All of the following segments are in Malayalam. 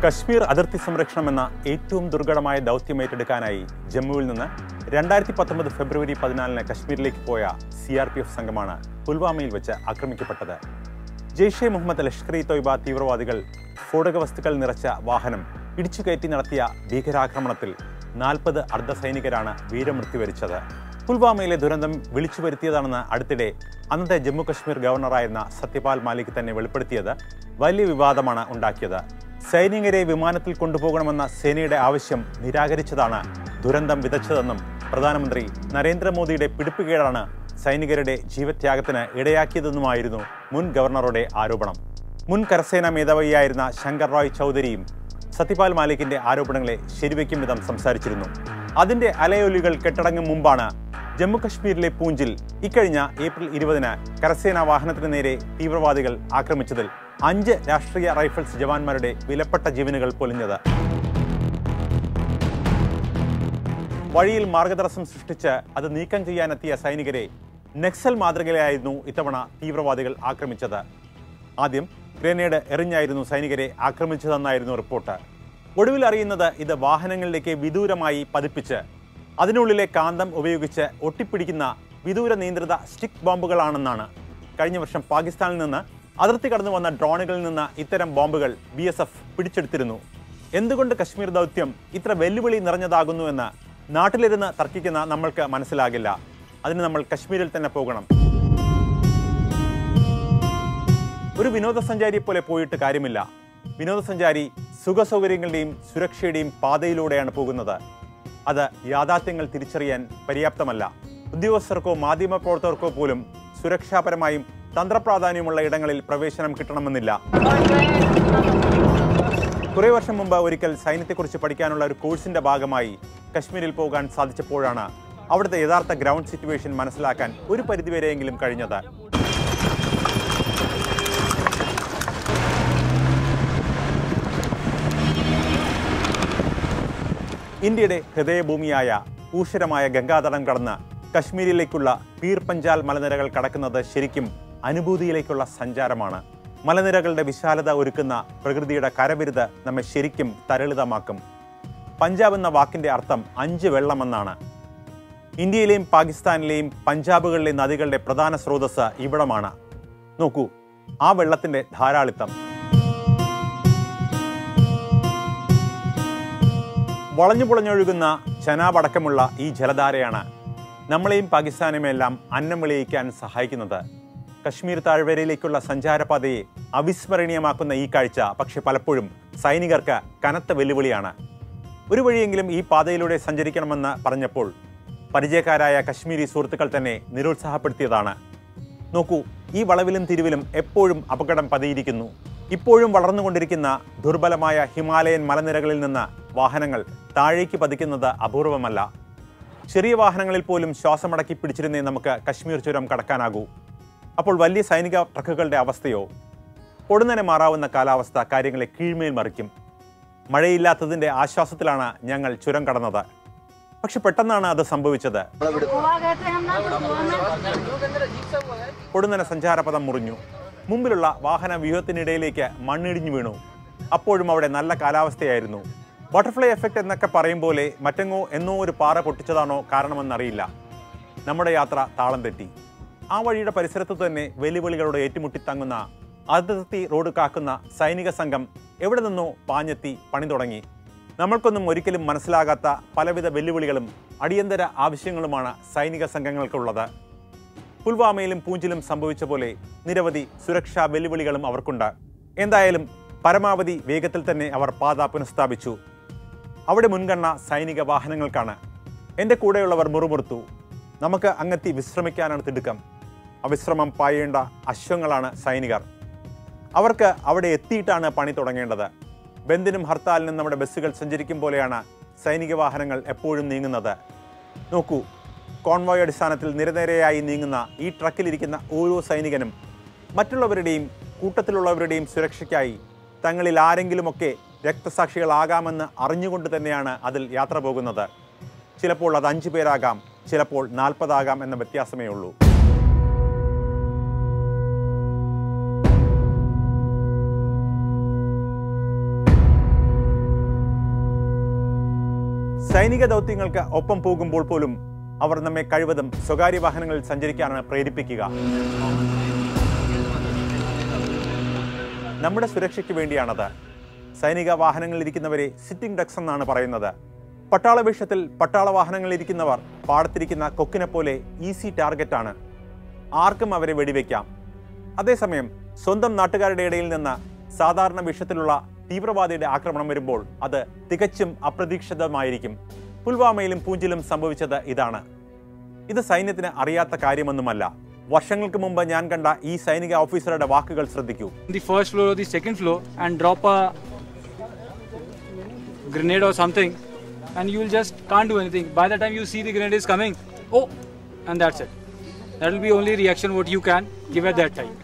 കശ്മീർ അതിർത്തി സംരക്ഷണം എന്ന ഏറ്റവും ദുർഘടമായ ദൗത്യം ഏറ്റെടുക്കാനായി ജമ്മുവിൽ നിന്ന് രണ്ടായിരത്തി പത്തൊമ്പത് ഫെബ്രുവരി പതിനാലിന് കശ്മീരിലേക്ക് പോയ സി ആർ പി എഫ് സംഘമാണ് പുൽവാമയിൽ വെച്ച് ആക്രമിക്കപ്പെട്ടത് ജെയ്ഷെ മുഹമ്മദ് ലഷ്കർ ഇ തൊയ്ബ തീവ്രവാദികൾ സ്ഫോടക വസ്തുക്കൾ നിറച്ച വാഹനം ഇടിച്ചുകയറ്റി നടത്തിയ ഭീകരാക്രമണത്തിൽ നാൽപ്പത് അർദ്ധസൈനികരാണ് വീരമൃത്യു വരിച്ചത് പുൽവാമയിലെ ദുരന്തം വിളിച്ചു വരുത്തിയതാണെന്ന് അടുത്തിടെ അന്നത്തെ ജമ്മു കശ്മീർ ഗവർണറായിരുന്ന സത്യപാൽ മാലിക് തന്നെ വെളിപ്പെടുത്തിയത് വലിയ വിവാദമാണ് ഉണ്ടാക്കിയത് സൈനികരെ വിമാനത്തിൽ കൊണ്ടുപോകണമെന്ന സേനയുടെ ആവശ്യം നിരാകരിച്ചതാണ് ദുരന്തം വിതച്ചതെന്നും പ്രധാനമന്ത്രി നരേന്ദ്രമോദിയുടെ പിടിപ്പുകേടാണ് സൈനികരുടെ ജീവത്യാഗത്തിന് ഇടയാക്കിയതെന്നുമായിരുന്നു മുൻ ഗവർണറുടെ ആരോപണം മുൻ കരസേനാ മേധാവിയായിരുന്ന ശങ്കർ റോയ് ചൗധരിയും സത്യപാൽ മാലിക്കിന്റെ ആരോപണങ്ങളെ ശരിവയ്ക്കും വിധം സംസാരിച്ചിരുന്നു അതിന്റെ അലയൊലികൾ കെട്ടടങ്ങും മുമ്പാണ് ജമ്മു കശ്മീരിലെ പൂഞ്ചിൽ ഇക്കഴിഞ്ഞ ഏപ്രിൽ ഇരുപതിന് കരസേനാ വാഹനത്തിന് നേരെ തീവ്രവാദികൾ ആക്രമിച്ചതിൽ അഞ്ച് രാഷ്ട്രീയ റൈഫിൾസ് ജവാന്മാരുടെ വിലപ്പെട്ട ജീവനുകൾ പൊലിഞ്ഞത് വഴിയിൽ മാർഗതടസ്സം സൃഷ്ടിച്ച് അത് നീക്കം ചെയ്യാനെത്തിയ സൈനികരെ നക്സൽ മാതൃകയിലായിരുന്നു ഇത്തവണ തീവ്രവാദികൾ ആക്രമിച്ചത് ആദ്യം ഗ്രനേഡ് എറിഞ്ഞായിരുന്നു സൈനികരെ ആക്രമിച്ചതെന്നായിരുന്നു റിപ്പോർട്ട് ഒടുവിൽ അറിയുന്നത് ഇത് വാഹനങ്ങളിലേക്ക് വിദൂരമായി പതിപ്പിച്ച് അതിനുള്ളിലെ കാന്തം ഉപയോഗിച്ച് ഒട്ടിപ്പിടിക്കുന്ന വിദൂര നിയന്ത്രിത സ്റ്റിക് ബോംബുകളാണെന്നാണ് കഴിഞ്ഞ വർഷം പാകിസ്ഥാനിൽ നിന്ന് അതിർത്തി കടന്നു വന്ന ഡ്രോണുകളിൽ നിന്ന് ഇത്തരം ബോംബുകൾ ബി എസ് എഫ് പിടിച്ചെടുത്തിരുന്നു എന്തുകൊണ്ട് കശ്മീർ ദൗത്യം ഇത്ര വെല്ലുവിളി നിറഞ്ഞതാകുന്നുവെന്ന് നാട്ടിലിരുന്ന് തർക്കിക്കുന്ന നമ്മൾക്ക് മനസ്സിലാകില്ല അതിന് നമ്മൾ കശ്മീരിൽ തന്നെ പോകണം ഒരു വിനോദസഞ്ചാരിയെ പോലെ പോയിട്ട് കാര്യമില്ല വിനോദസഞ്ചാരി സുഖസൗകര്യങ്ങളുടെയും സുരക്ഷയുടെയും പാതയിലൂടെയാണ് പോകുന്നത് അത് യാഥാർത്ഥ്യങ്ങൾ തിരിച്ചറിയാൻ പര്യാപ്തമല്ല ഉദ്യോഗസ്ഥർക്കോ മാധ്യമപ്രവർത്തകർക്കോ പോലും സുരക്ഷാപരമായും തന്ത്രപ്രാധാന്യമുള്ള ഇടങ്ങളിൽ പ്രവേശനം കിട്ടണമെന്നില്ല കുറേ വർഷം മുമ്പ് ഒരിക്കൽ സൈന്യത്തെക്കുറിച്ച് പഠിക്കാനുള്ള ഒരു കോഴ്സിന്റെ ഭാഗമായി കശ്മീരിൽ പോകാൻ സാധിച്ചപ്പോഴാണ് അവിടുത്തെ യഥാർത്ഥ ഗ്രൗണ്ട് സിറ്റുവേഷൻ മനസ്സിലാക്കാൻ ഒരു പരിധിവരെയെങ്കിലും കഴിഞ്ഞത് ഇന്ത്യയുടെ ഹൃദയഭൂമിയായ ഊഷരമായ ഗംഗാതടം കടന്ന് കശ്മീരിലേക്കുള്ള പീർ പഞ്ചാൽ മലനിരകൾ കടക്കുന്നത് ശരിക്കും അനുഭൂതിയിലേക്കുള്ള സഞ്ചാരമാണ് മലനിരകളുടെ വിശാലത ഒരുക്കുന്ന പ്രകൃതിയുടെ കരവിരുത് നമ്മെ ശരിക്കും തരളിതമാക്കും പഞ്ചാബ് എന്ന വാക്കിന്റെ അർത്ഥം അഞ്ച് വെള്ളമെന്നാണ് ഇന്ത്യയിലെയും പാകിസ്ഥാനിലെയും പഞ്ചാബുകളിലെ നദികളുടെ പ്രധാന സ്രോതസ് ഇവിടമാണ് നോക്കൂ ആ വെള്ളത്തിന്റെ ധാരാളിത്തം വളഞ്ഞു പുളഞ്ഞൊഴുകുന്ന ചനാബ് അടക്കമുള്ള ഈ ജലധാരയാണ് നമ്മളെയും പാകിസ്ഥാനുമെല്ലാം അന്നം വിളയിക്കാൻ സഹായിക്കുന്നത് കശ്മീർ താഴ്വരയിലേക്കുള്ള സഞ്ചാരപാതയെ അവിസ്മരണീയമാക്കുന്ന ഈ കാഴ്ച പക്ഷെ പലപ്പോഴും സൈനികർക്ക് കനത്ത വെല്ലുവിളിയാണ് ഒരു വഴിയെങ്കിലും ഈ പാതയിലൂടെ സഞ്ചരിക്കണമെന്ന് പറഞ്ഞപ്പോൾ പരിചയക്കാരായ കശ്മീരി സുഹൃത്തുക്കൾ തന്നെ നിരുത്സാഹപ്പെടുത്തിയതാണ് നോക്കൂ ഈ വളവിലും തിരിവിലും എപ്പോഴും അപകടം പതിയിരിക്കുന്നു ഇപ്പോഴും വളർന്നുകൊണ്ടിരിക്കുന്ന ദുർബലമായ ഹിമാലയൻ മലനിരകളിൽ നിന്ന് വാഹനങ്ങൾ താഴേക്ക് പതിക്കുന്നത് അപൂർവമല്ല ചെറിയ വാഹനങ്ങളിൽ പോലും ശ്വാസമടക്കി പിടിച്ചിരുന്നേ നമുക്ക് കശ്മീർ ചുരം കടക്കാനാകൂ അപ്പോൾ വലിയ സൈനിക ട്രക്കുകളുടെ അവസ്ഥയോ പൊടുന്നനെ മാറാവുന്ന കാലാവസ്ഥ കാര്യങ്ങളെ കീഴ്മേൽ മറിക്കും മഴയില്ലാത്തതിൻ്റെ ആശ്വാസത്തിലാണ് ഞങ്ങൾ ചുരം കടന്നത് പക്ഷെ പെട്ടെന്നാണ് അത് സംഭവിച്ചത് गोवा गए थे हम ना तो गोवा में പൊടുന്നനെ സഞ്ചാരപഥം മുറിഞ്ഞു മുമ്പിലുള്ള വാഹന വ്യൂഹത്തിനിടയിലേക്ക് മണ്ണിടിഞ്ഞു വീണു അപ്പോഴും അവിടെ നല്ല കാലാവസ്ഥയായിരുന്നു ബട്ടർഫ്ലൈ എഫക്റ്റ് എന്നൊക്കെ പറയും പോലെ മറ്റെങ്ങോ എന്നോ ഒരു പാറ പൊട്ടിച്ചതാണോ കാരണമെന്നറിയില്ല നമ്മുടെ യാത്ര താളം തെറ്റി ആ വഴിയുടെ പരിസരത്ത് തന്നെ വെല്ലുവിളികളോട് ഏറ്റുമുട്ടി തങ്ങുന്ന അതിർത്തി റോഡ് കാക്കുന്ന സൈനിക സംഘം എവിടെ നിന്നോ പാഞ്ഞെത്തി പണി തുടങ്ങി നമ്മൾക്കൊന്നും ഒരിക്കലും മനസ്സിലാകാത്ത പലവിധ വെല്ലുവിളികളും അടിയന്തര ആവശ്യങ്ങളുമാണ് സൈനിക സംഘങ്ങൾക്കുള്ളത് പുൽവാമയിലും പൂഞ്ചിലും സംഭവിച്ച പോലെ നിരവധി സുരക്ഷാ വെല്ലുവിളികളും അവർക്കുണ്ട് എന്തായാലും പരമാവധി വേഗത്തിൽ തന്നെ അവർ പാത പുനഃസ്ഥാപിച്ചു അവിടെ മുൻഗണന സൈനിക വാഹനങ്ങൾക്കാണ് എൻ്റെ കൂടെയുള്ളവർ മുറുമുറുത്തു നമുക്ക് അങ്ങെത്തി വിശ്രമിക്കാനാണ് തിടുക്കം അവിശ്രമം പായേണ്ട അശ്വങ്ങളാണ് സൈനികർ അവർക്ക് അവിടെ എത്തിയിട്ടാണ് പണി തുടങ്ങേണ്ടത് ബന്ദിനും ഹർത്താലിനും നമ്മുടെ ബസ്സുകൾ സഞ്ചരിക്കും പോലെയാണ് സൈനിക വാഹനങ്ങൾ എപ്പോഴും നീങ്ങുന്നത് നോക്കൂ കോൺവോയ് അടിസ്ഥാനത്തിൽ നിരനിരയായി നീങ്ങുന്ന ഈ ട്രക്കിലിരിക്കുന്ന ഓരോ സൈനികനും മറ്റുള്ളവരുടെയും കൂട്ടത്തിലുള്ളവരുടെയും സുരക്ഷയ്ക്കായി തങ്ങളിൽ ആരെങ്കിലുമൊക്കെ രക്തസാക്ഷികളാകാമെന്ന് അറിഞ്ഞുകൊണ്ട് തന്നെയാണ് അതിൽ യാത്ര പോകുന്നത് ചിലപ്പോൾ അത് അഞ്ചു പേരാകാം ചിലപ്പോൾ നാൽപ്പതാകാം എന്ന വ്യത്യാസമേ ഉള്ളൂ സൈനിക ദൗത്യങ്ങൾക്ക് ഒപ്പം പോകുമ്പോൾ പോലും അവർ നമ്മെ കഴിവതും സ്വകാര്യ വാഹനങ്ങളിൽ സഞ്ചരിക്കാനാണ് പ്രേരിപ്പിക്കുക നമ്മുടെ സുരക്ഷയ്ക്ക് വേണ്ടിയാണത് സൈനിക വാഹനങ്ങളിൽ ഇരിക്കുന്നവരെ സിറ്റിംഗ് ഡക്സ് എന്നാണ് പറയുന്നത് പട്ടാള വേഷത്തിൽ പട്ടാള വാഹനങ്ങളിൽ ഇരിക്കുന്നവർ പാടത്തിരിക്കുന്ന കൊക്കിനെ പോലെ ഈസി ടാർഗറ്റാണ് ആർക്കും അവരെ വെടിവെക്കാം അതേസമയം സ്വന്തം നാട്ടുകാരുടെ ഇടയിൽ നിന്ന് സാധാരണ വിഷയത്തിലുള്ള തീവ്രവാദിയുടെ ആക്രമണം വരുമ്പോൾ അത് തികച്ചും അപ്രതീക്ഷിതമായിരിക്കും പുൽവാമയിലും പൂഞ്ചിലും സംഭവിച്ചത് ഇതാണ് ഇത് സൈന്യത്തിന് അറിയാത്ത കാര്യമൊന്നുമല്ല വർഷങ്ങൾക്ക് മുമ്പ് ഞാൻ കണ്ട ഈ സൈനിക ഓഫീസറുടെ വാക്കുകൾ ശ്രദ്ധിക്കൂ the first floor or the second floor and drop a grenade or something and you will just can't do anything by the time you see the grenade is coming oh and that's it that will be only reaction what you can give at that time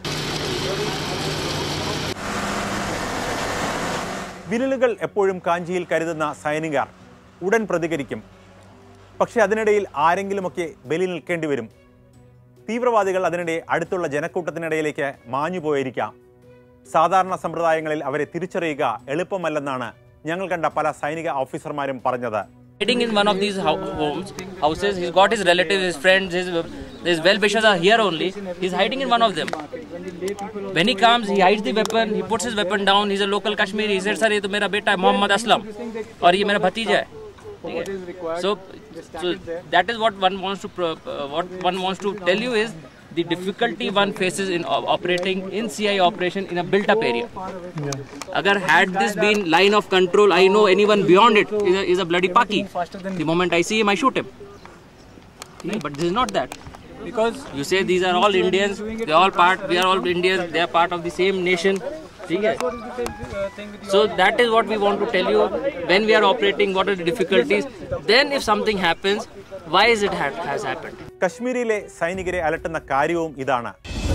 വിരലുകൾ എപ്പോഴും കാഞ്ചിയിൽ കരുതുന്ന സൈനികർ ഉടൻ പ്രതികരിക്കും പക്ഷെ അതിനിടയിൽ ആരെങ്കിലുമൊക്കെ ബലി നിൽക്കേണ്ടി വരും തീവ്രവാദികൾ അതിനിടെ അടുത്തുള്ള ജനക്കൂട്ടത്തിനിടയിലേക്ക് മാഞ്ഞുപോയിരിക്കാം സാധാരണ സമ്പ്രദായങ്ങളിൽ അവരെ തിരിച്ചറിയുക എളുപ്പമല്ലെന്നാണ് ഞങ്ങൾ കണ്ട പല സൈനിക ഓഫീസർമാരും പറഞ്ഞത് hiding in one of these hou- homes, houses. He's got his relatives, his friends, his his well-wishers are here only. He's hiding in one of them. When he comes, he hides the weapon. He puts his weapon down. He's a local Kashmiri. He said, "Sir, ये तो मेरा बेटा है मोहम्मद असलम और ये मेरा भतीजा है." ठीक है? So, so that is what one wants to pro- uh, what one wants to tell you is the difficulty one faces in o- operating in CI operation in a built-up area. Agar had this been line of control, I know anyone beyond it is a, is a bloody paki. The moment I see him, I shoot him. No, but this is not that. because You say these are all Indians. They are all part. We are all Indians. They are part of the same nation. ठीक है? So that is what we want to tell you. When we are operating, what are the difficulties? Then, if something happens, why is it ha- has happened? കശ്മീരിലെ സൈനികരെ അലട്ടുന്ന കാര്യവും ഇതാണ്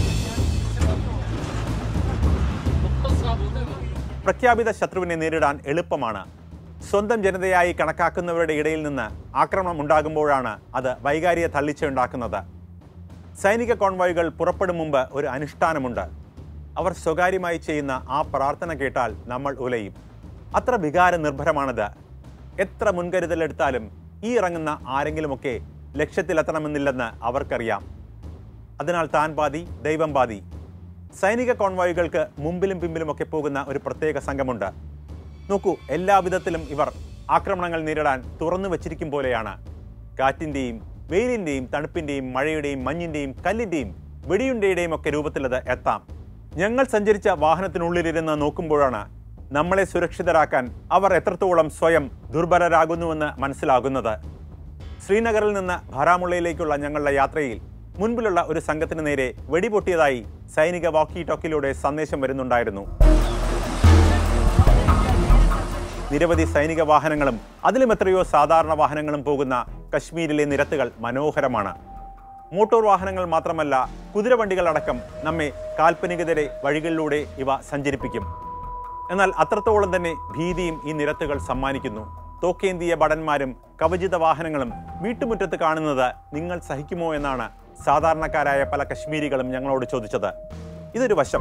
പ്രഖ്യാപിത ശത്രുവിനെ നേരിടാൻ എളുപ്പമാണ് സ്വന്തം ജനതയായി കണക്കാക്കുന്നവരുടെ ഇടയിൽ നിന്ന് ആക്രമണം ഉണ്ടാകുമ്പോഴാണ് അത് വൈകാരിക തള്ളിച്ച ഉണ്ടാക്കുന്നത് സൈനിക കോൺവോയ്കൾ പുറപ്പെടും മുമ്പ് ഒരു അനുഷ്ഠാനമുണ്ട് അവർ സ്വകാര്യമായി ചെയ്യുന്ന ആ പ്രാർത്ഥന കേട്ടാൽ നമ്മൾ ഉലയും അത്ര വികാര നിർഭരമാണിത് എത്ര മുൻകരുതലെടുത്താലും ഈ ഇറങ്ങുന്ന ആരെങ്കിലുമൊക്കെ ലക്ഷ്യത്തിലെത്തണമെന്നില്ലെന്ന് അവർക്കറിയാം അതിനാൽ താൻ പാതി ദൈവം പാതി സൈനിക കോൺവോയ്കൾക്ക് മുമ്പിലും പിമ്പിലുമൊക്കെ പോകുന്ന ഒരു പ്രത്യേക സംഘമുണ്ട് നോക്കൂ എല്ലാ വിധത്തിലും ഇവർ ആക്രമണങ്ങൾ നേരിടാൻ തുറന്നു വച്ചിരിക്കും പോലെയാണ് കാറ്റിൻ്റെയും വെയിലിൻ്റെയും തണുപ്പിൻ്റെയും മഴയുടെയും മഞ്ഞിൻ്റെയും കല്ലിൻ്റെയും വെടിയുണ്ടയുടെയും ഒക്കെ രൂപത്തിലത് എത്താം ഞങ്ങൾ സഞ്ചരിച്ച വാഹനത്തിനുള്ളിലിരുന്ന് നോക്കുമ്പോഴാണ് നമ്മളെ സുരക്ഷിതരാക്കാൻ അവർ എത്രത്തോളം സ്വയം ദുർബലരാകുന്നുവെന്ന് മനസ്സിലാകുന്നത് ശ്രീനഗറിൽ നിന്ന് ബാരാമുള്ളയിലേക്കുള്ള ഞങ്ങളുടെ യാത്രയിൽ മുൻപിലുള്ള ഒരു സംഘത്തിന് നേരെ വെടിപൊട്ടിയതായി സൈനിക വാക്കി ടോക്കിലൂടെ സന്ദേശം വരുന്നുണ്ടായിരുന്നു നിരവധി സൈനിക വാഹനങ്ങളും അതിലും എത്രയോ സാധാരണ വാഹനങ്ങളും പോകുന്ന കശ്മീരിലെ നിരത്തുകൾ മനോഹരമാണ് മോട്ടോർ വാഹനങ്ങൾ മാത്രമല്ല കുതിരവണ്ടികളടക്കം നമ്മെ കാൽപ്പനികതരെ വഴികളിലൂടെ ഇവ സഞ്ചരിപ്പിക്കും എന്നാൽ അത്രത്തോളം തന്നെ ഭീതിയും ഈ നിരത്തുകൾ സമ്മാനിക്കുന്നു തോക്കേന്തിയ ഭടന്മാരും കവചിത വാഹനങ്ങളും വീട്ടുമുറ്റത്ത് കാണുന്നത് നിങ്ങൾ സഹിക്കുമോ എന്നാണ് സാധാരണക്കാരായ പല കശ്മീരികളും ഞങ്ങളോട് ചോദിച്ചത് ഇതൊരു വശം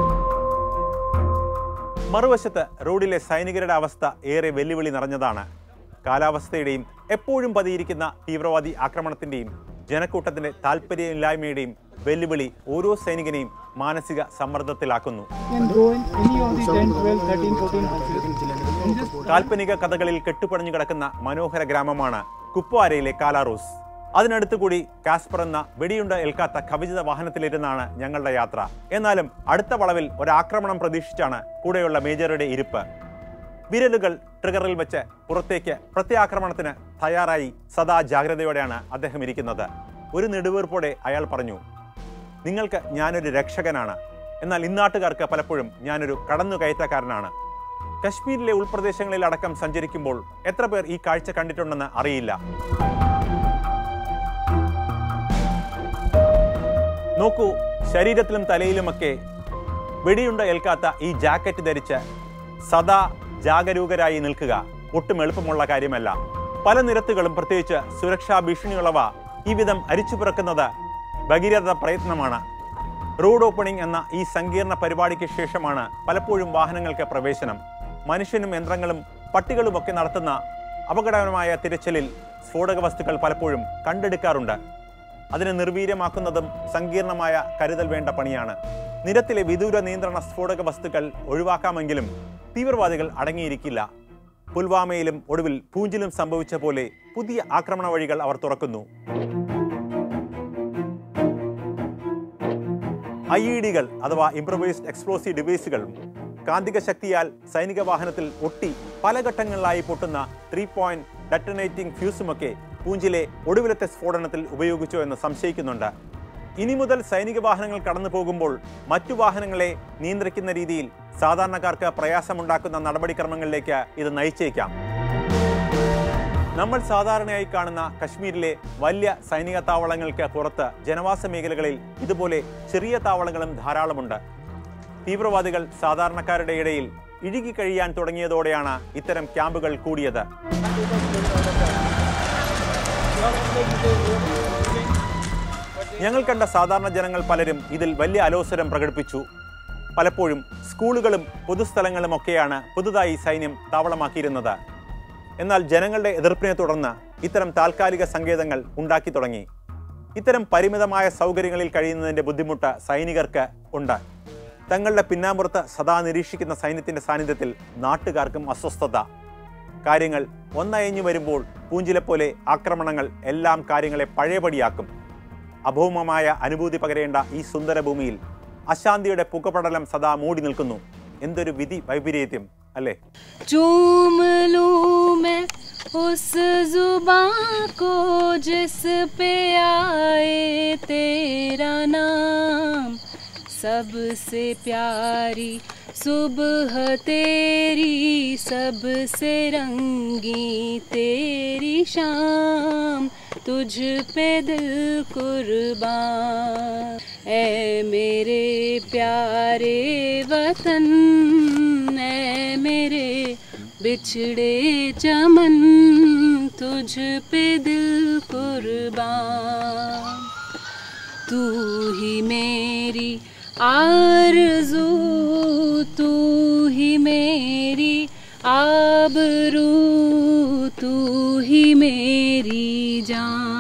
മറുവശത്ത് റോഡിലെ സൈനികരുടെ അവസ്ഥ ഏറെ വെല്ലുവിളി നിറഞ്ഞതാണ് കാലാവസ്ഥയുടെയും എപ്പോഴും പതിയിരിക്കുന്ന തീവ്രവാദി ആക്രമണത്തിന്റെയും ജനക്കൂട്ടത്തിന്റെ താല്പര്യമില്ലായ്മയുടെയും വെല്ലുവിളി ഓരോ സൈനികനെയും മാനസിക സമ്മർദ്ദത്തിലാക്കുന്നു can go in any of the 10 12 13 14 houses in this കാൽപ്പനിക കഥകളിൽ കെട്ടുപടഞ്ഞു കിടക്കുന്ന മനോഹര ഗ്രാമമാണ് കുപ്വാരയിലെ കാലാറൂസ് അതിനടുത്ത് കൂടി കാസ്പർ എന്ന വെടിയുണ്ട ഏൽക്കാത്ത കവചിത വാഹനത്തിലിരുന്നാണ് ഞങ്ങളുടെ യാത്ര എന്നാലും അടുത്ത വളവിൽ ഒരാക്രമണം പ്രതീക്ഷിച്ചാണ് കൂടെയുള്ള മേജറുടെ ഇരിപ്പ് വിരലുകൾ ട്രിഗറിൽ വെച്ച് പുറത്തേക്ക് പ്രത്യാക്രമണത്തിന് തയ്യാറായി സദാ ജാഗ്രതയോടെയാണ് അദ്ദേഹം ഇരിക്കുന്നത് ഒരു നെടുവീർപ്പോടെ അയാൾ പറഞ്ഞു നിങ്ങൾക്ക് ഞാനൊരു രക്ഷകനാണ് എന്നാൽ ഇന്നാട്ടുകാർക്ക് പലപ്പോഴും ഞാനൊരു കടന്നുകയറ്റക്കാരനാണ് കശ്മീരിലെ ഉൾപ്രദേശങ്ങളിൽ അടക്കം സഞ്ചരിക്കുമ്പോൾ എത്ര പേർ ഈ കാഴ്ച കണ്ടിട്ടുണ്ടെന്ന് അറിയില്ല നോക്കൂ ശരീരത്തിലും തലയിലുമൊക്കെ വെടിയുണ്ട ഏൽക്കാത്ത ഈ ജാക്കറ്റ് ധരിച്ച് സദാ ജാഗരൂകരായി നിൽക്കുക ഒട്ടും എളുപ്പമുള്ള കാര്യമല്ല പല നിരത്തുകളും പ്രത്യേകിച്ച് സുരക്ഷാ ഭീഷണിയുള്ളവ ഈ വിധം അരിച്ചു പിറക്കുന്നത് ഭഗീരഥ പ്രയത്നമാണ് റോഡ് ഓപ്പണിംഗ് എന്ന ഈ സങ്കീർണ പരിപാടിക്ക് ശേഷമാണ് പലപ്പോഴും വാഹനങ്ങൾക്ക് പ്രവേശനം മനുഷ്യനും യന്ത്രങ്ങളും പട്ടികളുമൊക്കെ നടത്തുന്ന അപകടകരമായ തിരച്ചിലിൽ സ്ഫോടക വസ്തുക്കൾ പലപ്പോഴും കണ്ടെടുക്കാറുണ്ട് അതിനെ നിർവീര്യമാക്കുന്നതും സങ്കീർണമായ കരുതൽ വേണ്ട പണിയാണ് നിരത്തിലെ വിദൂര നിയന്ത്രണ സ്ഫോടക വസ്തുക്കൾ ഒഴിവാക്കാമെങ്കിലും തീവ്രവാദികൾ അടങ്ങിയിരിക്കില്ല പുൽവാമയിലും ഒടുവിൽ പൂഞ്ചിലും സംഭവിച്ച പോലെ പുതിയ ആക്രമണ വഴികൾ അവർ തുറക്കുന്നു ഐ ഇ ഡികൾ അഥവാ ഇംപ്രവൈസ്ഡ് എക്സ്പ്ലോസീവ് ഡിവൈസുകളും കാന്തിക ശക്തിയാൽ സൈനിക വാഹനത്തിൽ ഒട്ടി പല ഘട്ടങ്ങളിലായി പൊട്ടുന്ന ത്രീ പോയിന്റ് ഡെറ്റനേറ്റിംഗ് ഫ്യൂസുമൊക്കെ പൂഞ്ചിലെ ഒടുവിലത്തെ സ്ഫോടനത്തിൽ ഉപയോഗിച്ചോ എന്ന് സംശയിക്കുന്നുണ്ട് ഇനി മുതൽ സൈനിക വാഹനങ്ങൾ കടന്നു പോകുമ്പോൾ മറ്റു വാഹനങ്ങളെ നിയന്ത്രിക്കുന്ന രീതിയിൽ സാധാരണക്കാർക്ക് പ്രയാസമുണ്ടാക്കുന്ന നടപടിക്രമങ്ങളിലേക്ക് ഇത് നയിച്ചേക്കാം നമ്മൾ സാധാരണയായി കാണുന്ന കശ്മീരിലെ വലിയ സൈനിക താവളങ്ങൾക്ക് പുറത്ത് ജനവാസ മേഖലകളിൽ ഇതുപോലെ ചെറിയ താവളങ്ങളും ധാരാളമുണ്ട് തീവ്രവാദികൾ സാധാരണക്കാരുടെ ഇടയിൽ ഇഴുകി കഴിയാൻ തുടങ്ങിയതോടെയാണ് ഇത്തരം ക്യാമ്പുകൾ കൂടിയത് ഞങ്ങൾ കണ്ട സാധാരണ ജനങ്ങൾ പലരും ഇതിൽ വലിയ അലോസരം പ്രകടിപ്പിച്ചു പലപ്പോഴും സ്കൂളുകളും പൊതുസ്ഥലങ്ങളും ഒക്കെയാണ് പുതുതായി സൈന്യം താവളമാക്കിയിരുന്നത് എന്നാൽ ജനങ്ങളുടെ എതിർപ്പിനെ തുടർന്ന് ഇത്തരം താൽക്കാലിക സങ്കേതങ്ങൾ ഉണ്ടാക്കി തുടങ്ങി ഇത്തരം പരിമിതമായ സൗകര്യങ്ങളിൽ കഴിയുന്നതിന്റെ ബുദ്ധിമുട്ട് സൈനികർക്ക് ഉണ്ട് തങ്ങളുടെ പിന്നാമ്പുറത്ത് സദാ നിരീക്ഷിക്കുന്ന സൈന്യത്തിന്റെ സാന്നിധ്യത്തിൽ നാട്ടുകാർക്കും അസ്വസ്ഥത കാര്യങ്ങൾ ഒന്നയഞ്ഞു വരുമ്പോൾ പൂഞ്ചിലെ പോലെ ആക്രമണങ്ങൾ എല്ലാം കാര്യങ്ങളെ പഴയപടിയാക്കും അഭൗമമായ അനുഭൂതി പകരേണ്ട ഈ സുന്ദര ഭൂമിയിൽ അശാന്തിയുടെ പുകപടലം സദാ മൂടി നിൽക്കുന്നു എന്തൊരു വിധി വൈപരീത്യം അല്ലേ चूम लूं मैं उस जुबां को जिस पे आए तेरा नाम सबसे प्यारी सुबह तेरी सबसे रंगी तेरी शाम तुझ पे दिल कुर्बान ऐ मेरे प्यारे वतन ऐ मेरे बिछड़े चमन तुझ पे दिल कुर्बान तू ही मेरी आरज़ू तू ही मेरी आबरू तू ही मेरी जान